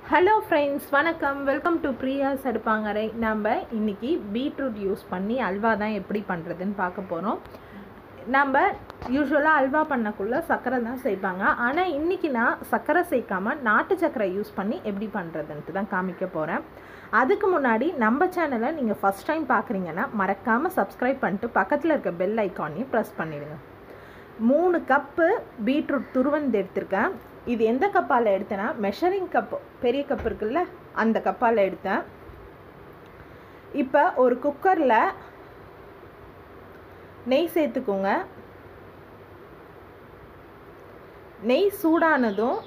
hello friends வணக்கம் welcome to Priya's அடுப்பாங்கரை நம்ம இன்னைக்கு பீட்ரூட் யூஸ் பண்ணி அல்வா தான் எப்படி பண்ணுறதுன்னு பார்க்க போகிறோம் நம்ம யூஸ்வலாக அல்வா பண்ணக்குள்ள சர்க்கரை தான் சேர்ப்பாங்க ஆனால் இன்றைக்கி நான் சர்க்கரை சேர்க்காம நாட்டு சர்க்கரை யூஸ் பண்ணி எப்படி பண்ணுறதுன்ட்டு தான் காமிக்க போகிறேன் அதுக்கு முன்னாடி நம்ம சேனலை நீங்கள் ஃபஸ்ட் டைம் பார்க்குறீங்கன்னா மறக்காமல் சப்ஸ்கிரைப் பண்ணிட்டு பக்கத்தில் இருக்க பெல் ஐக்கானையும் ப்ரெஸ் பண்ணிடுங்க மூணு கப்பு பீட்ரூட் துருவந்து எடுத்திருக்கேன் இது எந்த கப்பால் எடுத்தேன்னா மெஷரிங் கப் பெரிய கப் இருக்குல்ல அந்த கப்பால் எடுத்தேன் இப்போ ஒரு குக்கரில் நெய் சேர்த்துக்கோங்க நெய் சூடானதும்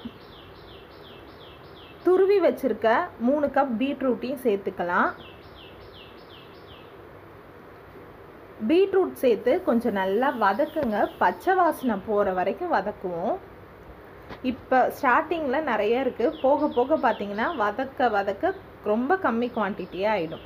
துருவி வச்சிருக்க மூணு கப் பீட்ரூட்டையும் சேர்த்துக்கலாம் பீட்ரூட் சேர்த்து கொஞ்சம் நல்லா வதக்குங்க பச்சை வாசனை போகிற வரைக்கும் வதக்குவோம் இப்போ ஸ்டார்டிங்கில் நிறைய இருக்குது போக போக பார்த்தீங்கன்னா வதக்க வதக்க ரொம்ப கம்மி குவான்டிட்டியாக ஆகிடும்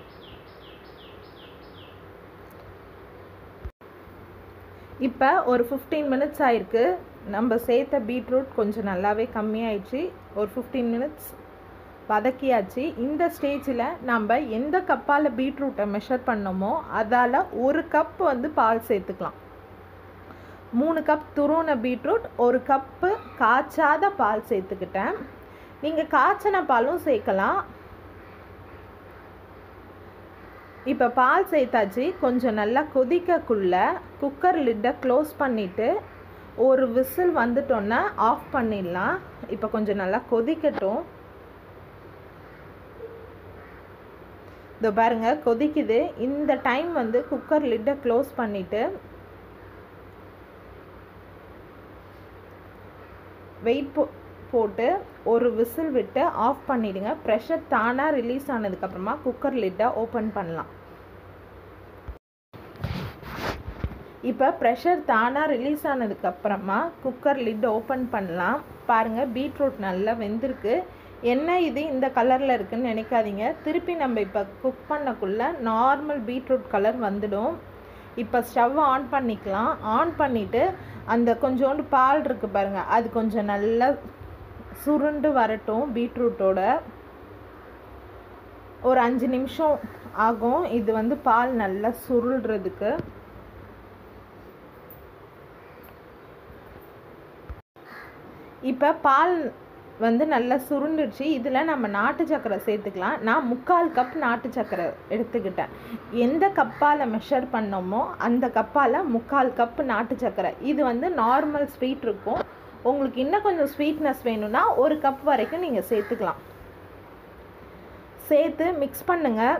இப்போ ஒரு ஃபிஃப்டீன் மினிட்ஸ் ஆயிருக்கு நம்ம சேர்த்த பீட்ரூட் கொஞ்சம் நல்லாவே கம்மியாயிடுச்சு ஒரு ஃபிஃப்டீன் மினிட்ஸ் வதக்கியாச்சு இந்த ஸ்டேஜில் நம்ம எந்த கப்பால் பீட்ரூட்டை மெஷர் பண்ணோமோ அதால் ஒரு கப் வந்து பால் சேர்த்துக்கலாம் மூணு கப் துருவன பீட்ரூட் ஒரு கப்பு காய்ச்சாத பால் சேர்த்துக்கிட்டேன் நீங்கள் காய்ச்சின பாலும் சேர்க்கலாம் இப்போ பால் சேர்த்தாச்சு கொஞ்சம் நல்லா கொதிக்கக்குள்ள குக்கர் லிட்டை க்ளோஸ் பண்ணிவிட்டு ஒரு விசில் வந்துட்டோன்னா ஆஃப் பண்ணிடலாம் இப்போ கொஞ்சம் நல்லா கொதிக்கட்டும் இதோ பாருங்க கொதிக்குது இந்த டைம் வந்து குக்கர் லிட்டை க்ளோஸ் பண்ணிவிட்டு வெயிட் போ போட்டு ஒரு விசில் விட்டு ஆஃப் பண்ணிவிடுங்க ப்ரெஷர் தானாக ரிலீஸ் ஆனதுக்கப்புறமா குக்கர் லிட்டை ஓப்பன் பண்ணலாம் இப்போ ப்ரெஷர் தானாக ரிலீஸ் ஆனதுக்கப்புறமா குக்கர் லிட் ஓப்பன் பண்ணலாம் பாருங்கள் பீட்ரூட் நல்லா வெந்திருக்கு என்ன இது இந்த கலரில் இருக்குன்னு நினைக்காதீங்க திருப்பி நம்ம இப்போ குக் பண்ணக்குள்ள நார்மல் பீட்ரூட் கலர் வந்துடும் இப்போ ஸ்டவ் ஆன் பண்ணிக்கலாம் ஆன் பண்ணிவிட்டு அந்த கொஞ்சோண்டு பால் இருக்குது பாருங்கள் அது கொஞ்சம் நல்லா சுருண்டு வரட்டும் பீட்ரூட்டோட ஒரு அஞ்சு நிமிஷம் ஆகும் இது வந்து பால் நல்லா சுருள்றதுக்கு இப்போ பால் வந்து நல்லா சுருண்டுடுச்சு இதில் நம்ம நாட்டு சக்கரை சேர்த்துக்கலாம் நான் முக்கால் கப் நாட்டு சக்கரை எடுத்துக்கிட்டேன் எந்த கப்பால் மெஷர் பண்ணோமோ அந்த கப்பால் முக்கால் கப் நாட்டு சக்கரை இது வந்து நார்மல் ஸ்வீட் இருக்கும் உங்களுக்கு இன்னும் கொஞ்சம் ஸ்வீட்னஸ் வேணும்னா ஒரு கப் வரைக்கும் நீங்கள் சேர்த்துக்கலாம் சேர்த்து மிக்ஸ் பண்ணுங்கள்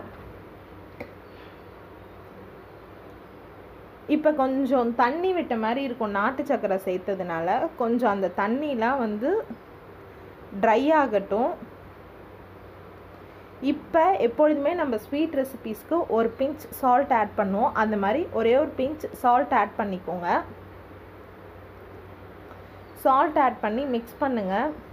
இப்போ கொஞ்சம் தண்ணி விட்ட மாதிரி இருக்கும் நாட்டு சக்கரை சேர்த்ததுனால கொஞ்சம் அந்த தண்ணிலாம் வந்து ட்ரை ஆகட்டும் இப்போ எப்பொழுதுமே நம்ம ஸ்வீட் ரெசிபீஸ்க்கு ஒரு பிஞ்ச் சால்ட் ஆட் பண்ணுவோம் அந்த மாதிரி ஒரே ஒரு பிஞ்ச் சால்ட் ஆட் பண்ணிக்கோங்க சால்ட் ஆட் பண்ணி மிக்ஸ் பண்ணுங்க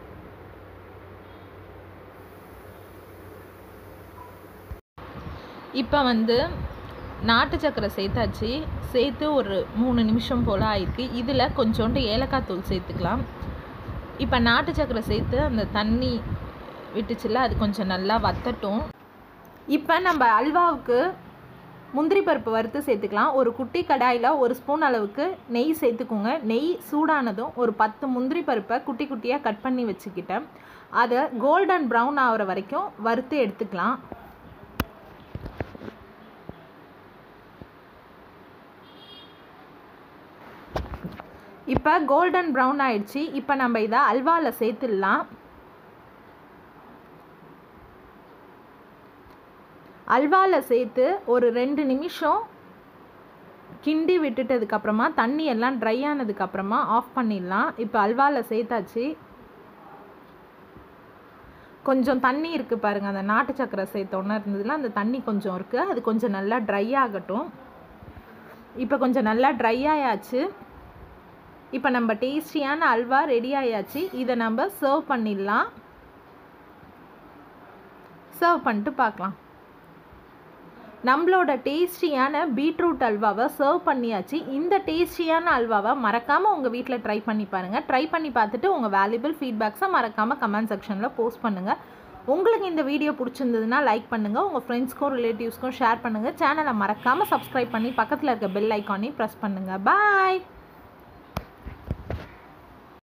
இப்போ வந்து நாட்டு சக்கரை சேர்த்தாச்சு சேர்த்து ஒரு மூணு நிமிஷம் போல் ஆயிருக்கு இதில் கொஞ்சோண்டு ஏலக்காய் தூள் சேர்த்துக்கலாம் இப்போ நாட்டு சக்கரை சேர்த்து அந்த தண்ணி விட்டுச்சுல அது கொஞ்சம் நல்லா வத்தட்டும் இப்போ நம்ம அல்வாவுக்கு முந்திரி பருப்பு வறுத்து சேர்த்துக்கலாம் ஒரு குட்டி கடாயில் ஒரு ஸ்பூன் அளவுக்கு நெய் சேர்த்துக்கோங்க நெய் சூடானதும் ஒரு பத்து முந்திரி பருப்பை குட்டி குட்டியாக கட் பண்ணி வச்சுக்கிட்டேன் அதை கோல்டன் ப்ரௌன் ஆகிற வரைக்கும் வறுத்து எடுத்துக்கலாம் இப்போ கோல்டன் ப்ரௌன் ஆயிடுச்சு இப்போ நம்ம இதை அல்வாவில் சேர்த்துடலாம் அல்வாவில் சேர்த்து ஒரு ரெண்டு நிமிஷம் கிண்டி விட்டுட்டதுக்கப்புறமா தண்ணி எல்லாம் ட்ரை ஆனதுக்கப்புறமா ஆஃப் பண்ணிடலாம் இப்போ அல்வாவில் சேர்த்தாச்சு கொஞ்சம் தண்ணி இருக்குது பாருங்கள் அந்த நாட்டு சக்கரை சேர்த்தோன்னே இருந்ததுல அந்த தண்ணி கொஞ்சம் இருக்குது அது கொஞ்சம் நல்லா ட்ரை ஆகட்டும் இப்போ கொஞ்சம் நல்லா ட்ரை ஆயாச்சு இப்போ நம்ம டேஸ்டியான அல்வா ரெடி ஆயாச்சு இதை நம்ம சர்வ் பண்ணிடலாம் சர்வ் பண்ணிட்டு பார்க்கலாம் நம்மளோட டேஸ்டியான பீட்ரூட் அல்வாவை சர்வ் பண்ணியாச்சு இந்த டேஸ்டியான அல்வாவை மறக்காமல் உங்கள் வீட்டில் ட்ரை பண்ணி பாருங்கள் ட்ரை பண்ணி பார்த்துட்டு உங்கள் வேல்யூபிள் ஃபீட்பேக்ஸை மறக்காமல் கமெண்ட் செக்ஷனில் போஸ்ட் பண்ணுங்கள் உங்களுக்கு இந்த வீடியோ பிடிச்சிருந்ததுன்னா லைக் பண்ணுங்கள் உங்கள் ஃப்ரெண்ட்ஸ்க்கும் ரிலேட்டிவ்ஸ்க்கும் ஷேர் பண்ணுங்கள் சேனலை மறக்காமல் சப்ஸ்கிரைப் பண்ணி பக்கத்தில் இருக்க பெல் ஐக்கானையும் ப்ரெஸ் பண்ணுங்கள் பாய்